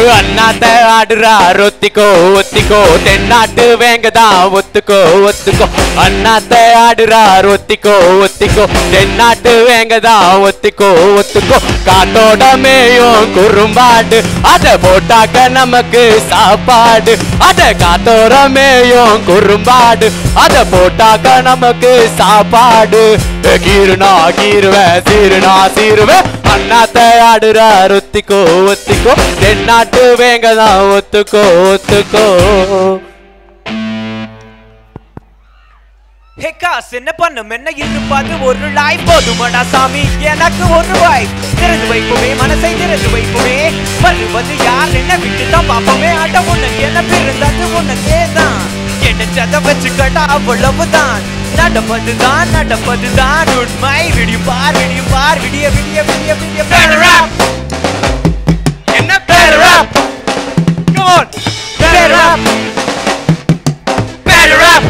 அண்ணாத்த ஆடுறா ஒத்திக்கோ ஒத்திக்கோ தென்னாட்டு வேங்கதா ஒத்துக்கோ ஒத்துக்கோ அண்ணாத்த ஆடுறா ஒத்திக்கோ ஒத்திக்கோ தென்னாட்டு வேங்கதா ஒத்திக்கோ ஒத்துக்கோ காத்தோட மேயும் குறும்பாடு அத போட்டாக்க நமக்கு சாப்பாடு அத காத்தோட மேயும் குறும்பாடு அத போட்டாக்க நமக்கு சாப்பாடு கீருனா கீருவேன் சீருனா சீருவேன் அண்ணாத்த ஆடுறா ஒத்திக்கோ ஒத்திக்கோ தென்னாட்டு வேங்கதான் ஒத்துக்கோ ஒத்துக்கோ ஹே காசு என்ன பண்ணும் என்ன இருப்பாது ஒரு லாய் போதுமடா சாமி எனக்கு ஒரு வாய் திறந்து வைப்போமே மனசை திறந்து வைப்போமே வருவது யார் என்ன விட்டு தான் பாப்போமே அட உனக்கு என்ன பிறந்தது உனக்கே தான் என்னச்சத வச்சுக்கடா அவ்வளவுதான் நடப்பதுதான் நடப்பதுதான் உண்மை விடிய பார் விடிய பார் விடிய விடிய விடிய விடிய better up என்ன better up come on better up better up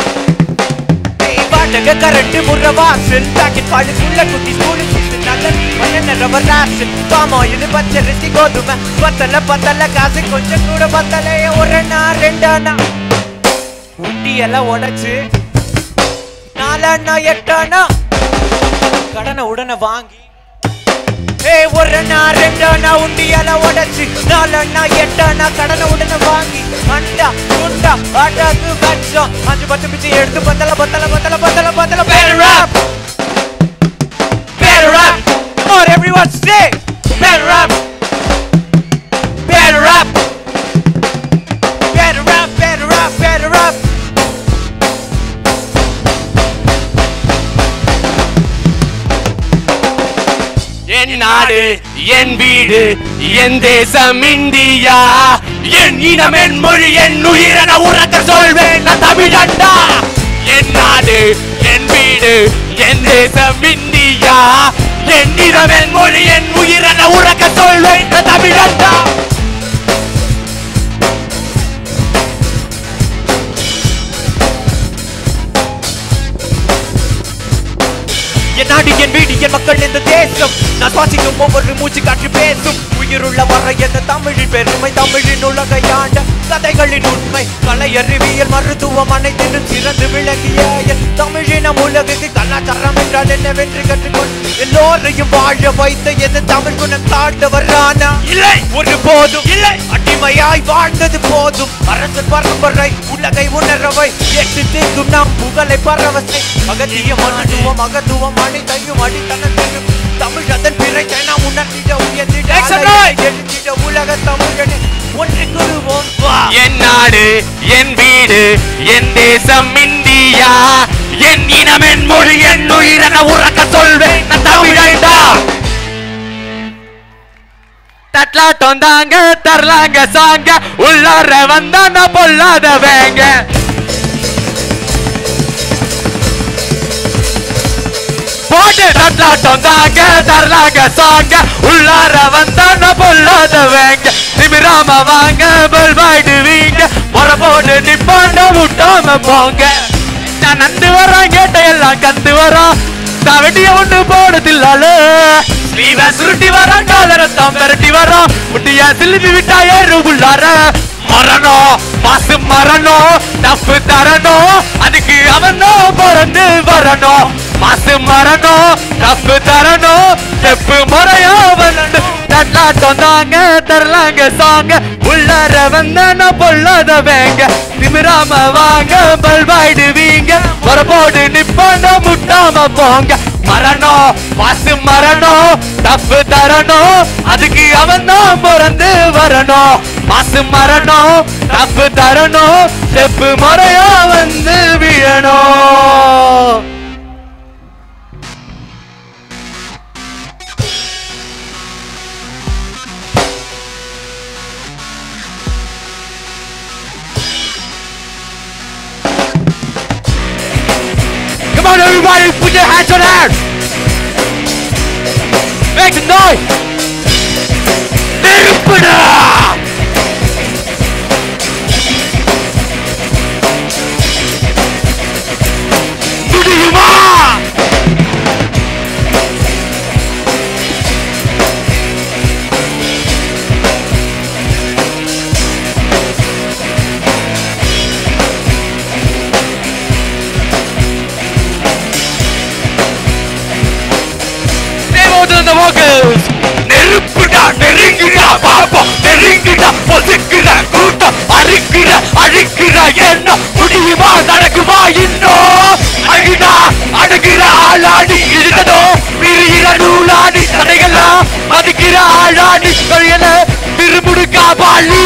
வாடகை கரண்ட் முற வாசல் பாக்கெட் பாலுக்குள்ள குட்டி ஸ்கூலு நல்ல மண்ணெண்ண ரவர் ராசல் பாமாயில் பச்சரிசி கோதுமை பத்தல பத்தல காசு கொஞ்சம் கூட பத்தல ஒரு நாள் ரெண்டானா உண்டி எல்லாம் உடைச்சு நாலண்ணா எட்டானா கடனை உடனே வாங்கி ஏய் ஒரு அண்ணா ரெண்டு அண்ணா உண்டியால உடைச்சு நாலு அண்ணா எட்டு அண்ணா கடனை உடனே வாங்கி அண்டா குண்டா அடாக்கு கச்சம் அஞ்சு பத்து பிச்சு எடுத்து பத்தல பத்தல பத்தல பத்தல பத்தல better up better up come on everyone say better up better up better up better up better up என் நாடு என் வீடு என் தேசம் இந்தியா என் இனம் என் மொழி என் உயிரென உறக்க சொல்வேன் நான் தமிழண்டா என் நாடு என் வீடு என் தேசம் இந்தியா என் இனம் என் மொழி என் உயிரென உறக்க சொல்வேன் நான் தமிழண்டா என் நாடு என் வீடு என் மக்கள் இந்த தேசம் நான் சுவாசிக்கும் ஒவ்வொரு மூச்சு காற்று பேசும் உயிருள்ள வர எந்த தமிழின் பெருமை தமிழின் உலகை ஆண்ட கதைகளின் உண்மை கலை அறிவியல் மருத்துவம் அனைத்திலும் சிறந்து விளங்கிய என் தமிழினம் உலகுக்கு கலாச்சாரம் என்றால் என்னவென்று கற்றுக்கொண்டு எல்லோரையும் வாழ வைத்த எந்த தமிழ் குணம் தாழ்ந்தவரானா இல்லை ஒரு போதும் இல்லை அடிமையாய் வாழ்ந்தது போதும் அரசன் பரம்பரை உலகை உணரவை எட்டு திக்கும் நாம் புகழை பரவசை அகத்திய மனத்துவம் அகத்துவம் அடித்தையும் அடித்தனத்தையும் தமிழ் அதன் பிறைத்தை நாம் உணர்த்திட உயர்த்திட Excellent. அலையை எழுத்திட உலக தமிழனை ஒன்று குருவோம் வா என் நாடு என் வீடு என் தேசம் இந்தியா என் இனம் என் மொழி என் உயிரென உறக்க சொல்வேன் நான் தமிழண்டா தட்லாட்டம் தாங்க தரலாங்க சாங்க உள்ளார வந்தா நான் பொல்லாதவங்க போட்டு தட்லாட்டம் தாங்க தரலாங்க சாங்க உள்ளார வந்தா நான் பொல்லாதவங்க நிமிராம வாங்க பல்வாயிடுவீங்க முற போட்டு நிப்பாண்ட விட்டாம போங்க நான் நந்து வரான் கேட்ட எல்லாம் கந்து வரான் தவட்டிய ஒண்ணு போடுதில்லால ஸ்லீவ சுருட்டி வரான் காலரத்தம் பெரட்டி வரான் முட்டிய சிலுப்பி விட்டா ஏறு உள்ளார மரணம் மாசு மரணம் தப்பு தரணும் அதுக்கு அவன் தான் பிறந்து வரணும் மாசு மரணம் தப்பு தரணும் செப்பு முறையா வரணும் தட்லாட்டம் தாங்க தரலாங்க சாங்க உள்ளார வந்தா பொல்லாதவங்க திமிராம வாங்க பல்வாயிடுவீங்க வரபோடு நிப்பாண்ட முட்டாம போங்க மரணம் மாசு மரணம் தப்பு தரணும் அதுக்கு அவன் தான் பிறந்து வரணும் மாசு மரணம் தப்பு தரணும் செப்பு முறையா வந்து விழணும் Come on, everybody, put your hands on out. Make some noise. நெருப்புடா முடியுமா காவாலி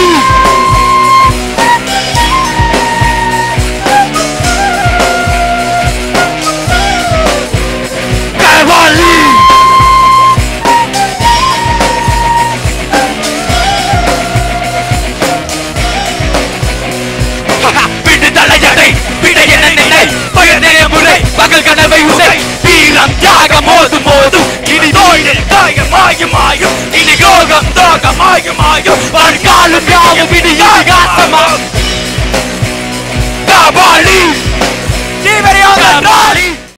காவாலி விடுதலையடை விடையென நிலை பயனே முறை பகல் கனவை உதை வீரம் தியாகம் மோதும் மோதும் இனி தோழில் தாயம் மாயும் மாயும் இனி யோகம் தோகம் மாயும் மாயும் வருகாலம் யாவும் இனி யாகாசமாம் காபாலி ஜீவரியோகம் காபாலி